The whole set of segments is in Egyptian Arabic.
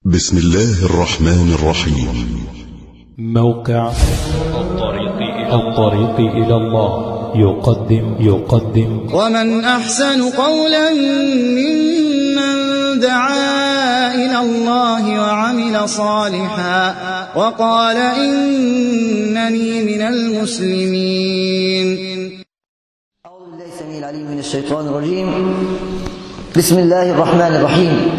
بسم الله الرحمن الرحيم موقع الطريق إلى الطريق إلى الله يقدم يقدم ومن أحسن قولا ممن دعا إلى الله وعمل صالحا وقال إنني من المسلمين أعوذ بالله السميع العليم من الشيطان الرجيم بسم الله الرحمن الرحيم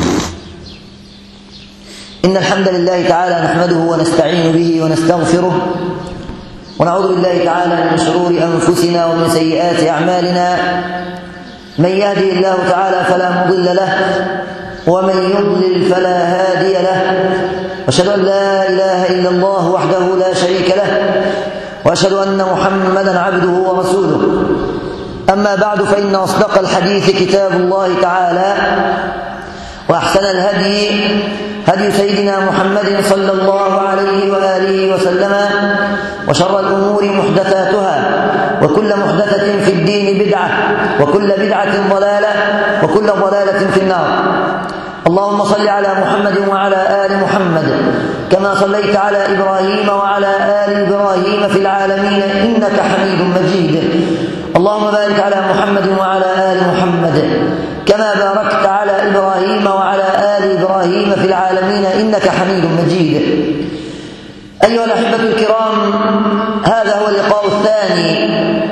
إن الحمد لله تعالى نحمده ونستعين به ونستغفره ونعوذ بالله تعالى من شرور أنفسنا ومن سيئات أعمالنا من يهدي الله تعالى فلا مضل له ومن يضلل فلا هادي له واشهد أن لا إله إلا الله وحده لا شريك له واشهد ان محمدا عبده ورسوله اما بعد فان اصدق الحديث كتاب الله تعالى واحسن الهدي هدي سيدنا محمد صلى الله عليه واله وسلم وشر الامور محدثاتها وكل محدثه في الدين بدعه وكل بدعه ضلاله وكل ضلاله في النار اللهم صل على محمد وعلى آل محمد كما صليت على إبراهيم وعلى آل إبراهيم في العالمين إنك حميد مجيد اللهم بارك على محمد وعلى آل محمد كما باركت على إبراهيم وعلى آل إبراهيم في العالمين إنك حميد مجيد أيها الأحبة الكرام هذا هو اللقاء الثاني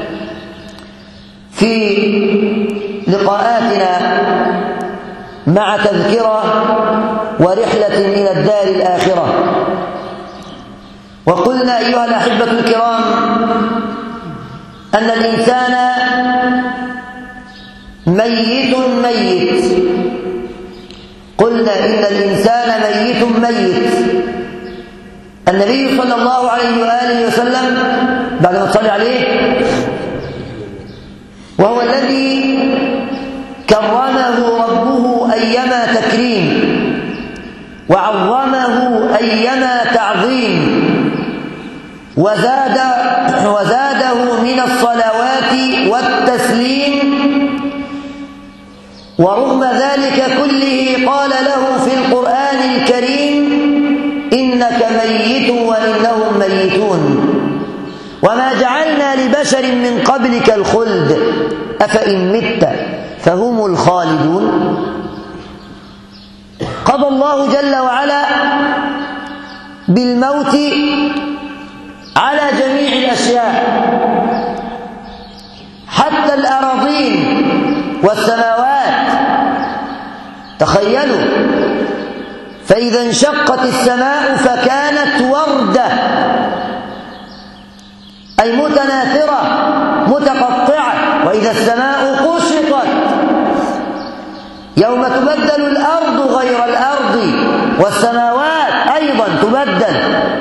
في لقاءاتنا مع تذكرة ورحلة إلى الدار الآخرة وقلنا أيها الأحبة الكرام أن الإنسان ميت ميت قلنا إن الإنسان ميت ميت النبي صلى الله عليه وآله وسلم بعد ما تصلي عليه وهو الذي كرمه ربه أيما تكريم وعظمه أيما تعظيم وزاد وزاده من الصلوات والتسليم ورغم ذلك كله قال له في القرآن الكريم إنك ميت وإنهم ميتون وما جعلنا لبشر من قبلك الخلد أفإن مت فهم الخالدون قضى الله جل وعلا بالموت على جميع الأشياء حتى الأراضين والسماوات تخيلوا فإذا انشقت السماء فكانت وردة أي متناثرة متقطعة وإذا السماء كشطت يوم تبدل الأرض غير الأرض والسماوات أيضا تبدل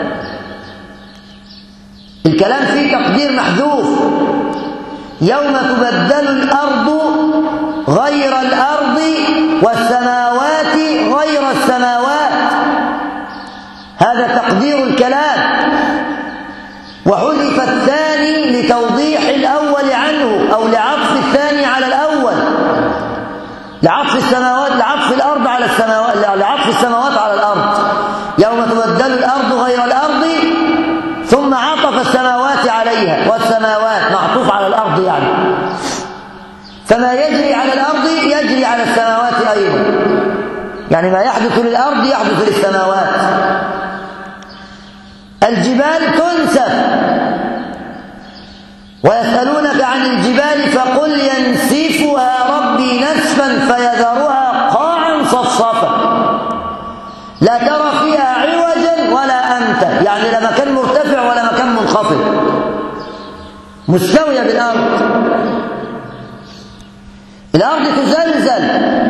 الكلام فيه تقدير محذوف يوم تبدل الأرض غير الأرض والسماوات غير السماوات هذا تقدير الكلام وحذف الثاني لتوضيح الأول عنه أو لعطف الثاني على الأول لعطف السماوات لعطف الأرض على السماوات لعطف السماوات على الأرض يوم تبدل الأرض غير الأرض ثم عطف السماوات عليها والسماوات معطوف على الأرض يعني فما يجري على الأرض يجري على السماوات أيضا يعني ما يحدث للأرض يحدث للسماوات الجبال تنسف ويسألونك عن الجبال فقل ينسفها ربي نسفا فيذرها قاعا صفصفا لا ترى فيها عوجا ولا أمتا يعني لا مكان مرتفع ولا مكان منخفض مستوية بالأرض الأرض تزلزل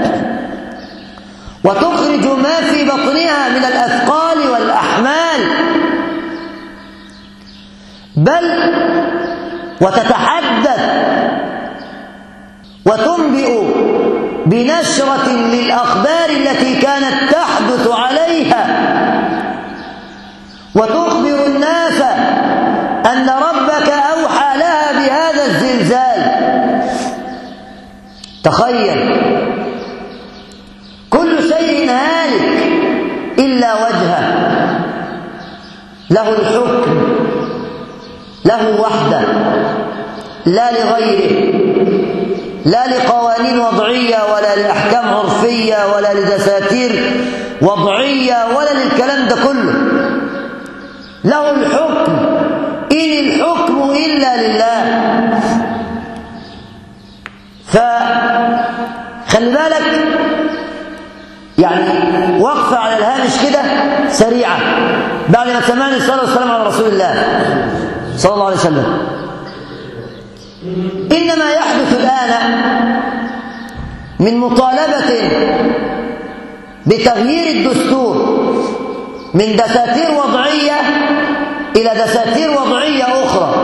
وتخرج ما في بطنها من الأثقال والأحمال بل وتتحدث وتنبئ بنشرة للأخبار التي كانت تحدث عليها وتخبر الناس أن ربك أوحى لها بهذا الزلزال تخيل كل شيء هالك له الحكم له وحده لا لغيره لا لقوانين وضعية ولا لأحكام عرفية ولا لدساتير وضعية ولا للكلام ده كله له الحكم إن الحكم إلا لله فخلي بالك يعني وقفة على الهامش كده سريعة بعد ما سمعني الصلاة والسلام على رسول الله صلى الله عليه وسلم إنما يحدث الآن من مطالبة بتغيير الدستور من دساتير وضعية إلى دساتير وضعية أخرى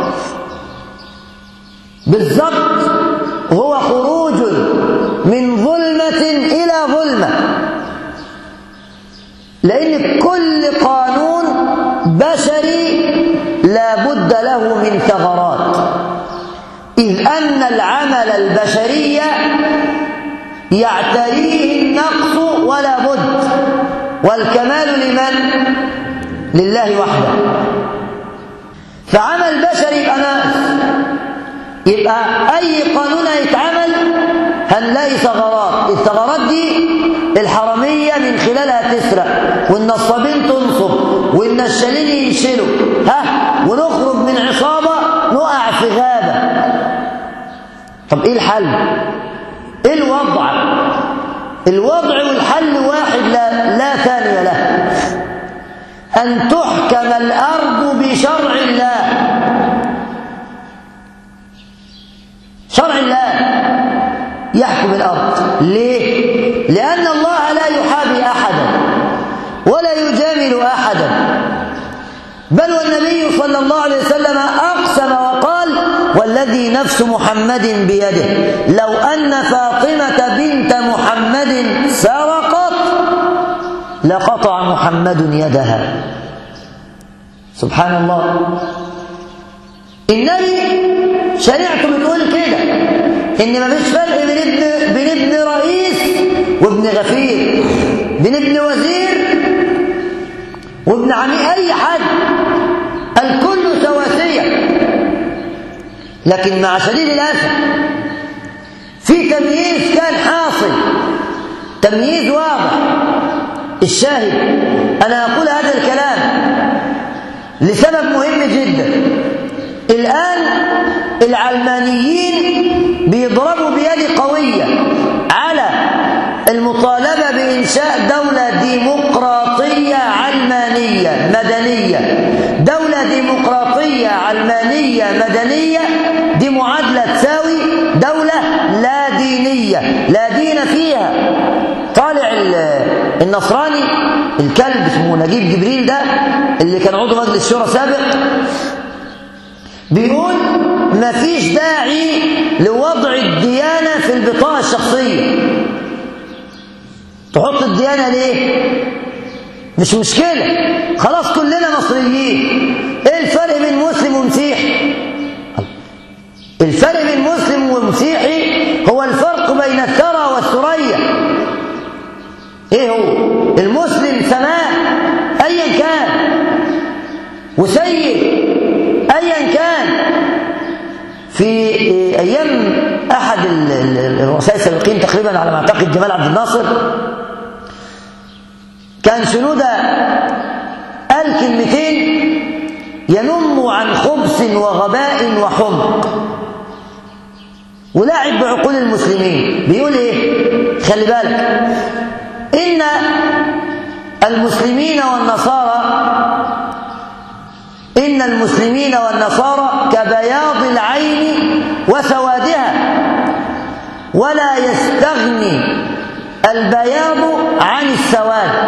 بالضبط هو خروج من ظلمة إلى ظلمة لأن كل قانون بشري لا بد له من ثغرات إذ أن العمل البشري يعتريه النقص ولا بد والكمال لمن؟ لله وحده فعمل البشر يبقى ناقص يبقى أي قانون هيتعمل هنلاقي ثغرات الثغرات دي الحرامية من خلالها تسرق والنصابين تنصب والنشالين ينشلوا ها ونخرج من عصابة نقع في غابة طب ايه الحل ايه الوضع الوضع والحل واحد لا, لا ثاني له أن تحكم الأرض بشرع الله شرع الله يحكم الأرض ليه؟ لأن الله لا يحابي أحدا ولا يجامل أحدا بل والنبي صلى الله عليه وسلم أقسم وقال والذي نفس محمد بيده لو أن فاطمة بنت محمد سرقت لقطع محمد يدها سبحان الله النبي شريعته بتقول كده ان مفيش فرق بين ابن بين ابن رئيس وابن غفير بين ابن وزير وابن عميد اي حد الكل سواسيه لكن مع شديد الاسف في تمييز كان حاصل تمييز واضح الشاهد انا اقول هذا الكلام لسبب مهم جدا الآن العلمانيين بيضربوا بيد قوية على المطالبة بإنشاء دولة ديمقراطية علمانية مدنية دولة ديمقراطية علمانية مدنية دي معادلة تساوي دولة لا دينية لا دين فيها طالع النصراني الكلب اسمه نجيب جبريل ده اللي كان عضو مجلس شورى سابق بيقول مفيش داعي لوضع الديانة في البطاقة الشخصية تحط الديانة ليه؟ مش مشكلة خلاص كلنا مصريين ايه الفرق بين مسلم ومسيحي؟ الفرق بين مسلم ومسيحي هو الفرق بين الثرى والثريا ايه هو؟ المسلم سماء ايا كان وسيد ايا كان في ايام احد الرؤساء السابقين تقريبا على ما اعتقد جمال عبد الناصر كان شنودة قال كلمتين ينم عن خبث وغباء وحمق ولعب بعقول المسلمين بيقول ايه خلي بالك ان المسلمين والنصارى إن المسلمين والنصارى كبياض العين وسوادها ولا يستغني البياض عن السواد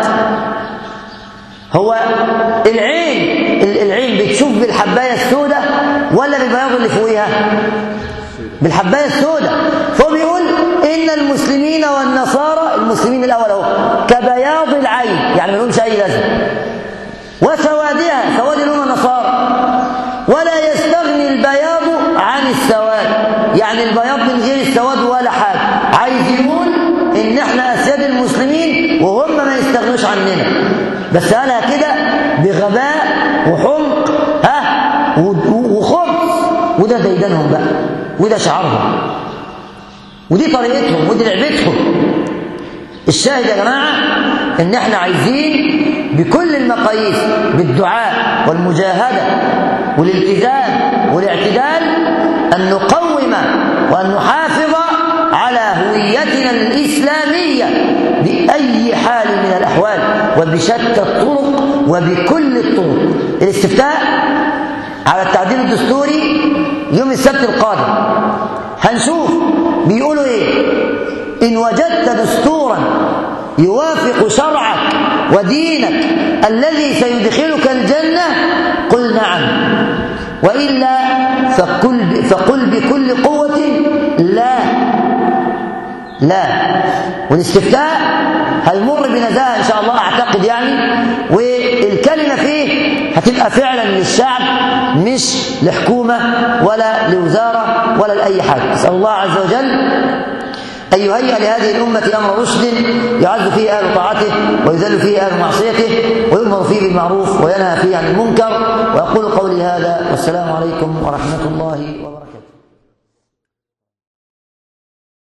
هو العين العين بتشوف بالحباية السوداء ولا بالبياض اللي فوقيها بالحباية السوداء فهو بيقول إن المسلمين والنصارى المسلمين الأول أهو كبياض العين يعني ما لهمش أي لازمة وسوادها سواد اللي هم النصارى ولا يستغني البياض عن السواد يعني البياض من غير السواد ولا حاجة عايز يقول ان احنا اسياد المسلمين وهم ما يستغنوش عننا بس قالها كده بغباء وحمق ها و- وخبث وده ديدنهم بقى وده شعارهم ودي طريقتهم ودي لعبتهم الشاهد يا جماعة ان احنا عايزين بكل المقاييس بالدعاء والمجاهدة والالتزام والاعتدال أن نقوم وأن نحافظ على هويتنا الإسلامية بأي حال من الأحوال وبشتى الطرق وبكل الطرق الاستفتاء على التعديل الدستوري يوم السبت القادم هنشوف بيقولوا ايه ان وجدت دستورا يوافق شرعك ودينك الذي سيدخلك الجنة قل نعم وإلا فقل, فقل بكل قوة لا لا والاستفتاء هيمر بنزاهة إن شاء الله أعتقد يعني والكلمة فيه هتبقى فعلا للشعب مش لحكومة ولا لوزارة ولا لأي حاجة أسأل الله عز وجل أن يهيئ لهذه الأمة أمر رشد يعز فيه أهل طاعته ويذل فيه أهل معصيته ويؤمر فيه بالمعروف وينهى فيه عن المنكر وأقول قولي هذا والسلام عليكم ورحمة الله وبركاته